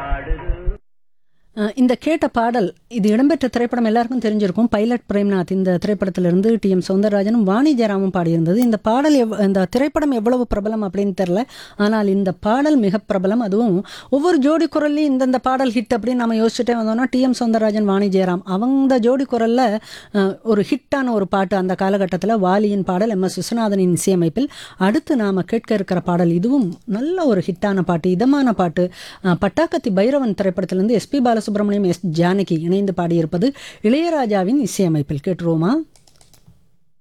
அஹ் இந்த கேட்ட பாடல் இது இடம்பெற்ற திரைப்படம் எல்லாருக்கும் தெரிஞ்சிருக்கும் பைலட் பிரேம்நாத் இந்த திரைப்படத்திலிருந்து டி எம் சௌந்தரராஜனும் வாணி ஜெயராமும் பாடியிருந்தது இந்த பாடல் எவ் இந்த திரைப்படம் எவ்வளவு பிரபலம் அப்படின்னு தெரில ஆனால் இந்த பாடல் மிக பிரபலம் அதுவும் ஒவ்வொரு ஜோடி குரல்லையும் இந்தந்த பாடல் ஹிட் அப்படின்னு நம்ம யோசிச்சுட்டே வந்தோம்னா டி எம் சௌந்தரராஜன் வாணி ஜெயராம் அவங்க ஜோடி குரலில் ஒரு ஹிட்டான ஒரு பாட்டு அந்த காலகட்டத்தில் வாலியின் பாடல் எம் எஸ் விஸ்வநாதனின் இசையமைப்பில் அடுத்து நாம் கேட்க இருக்கிற பாடல் இதுவும் நல்ல ஒரு ஹிட்டான பாட்டு இதமான பாட்டு அஹ், பட்டாக்கத்தி பைரவன் திரைப்படத்திலிருந்து எஸ்பி பாலசுப்ரமணியம் எஸ் ஜானகி இணைந்து பாடியிருப்பது இளையராஜாவின் இசையமைப்பில் கேட்டுருவோமா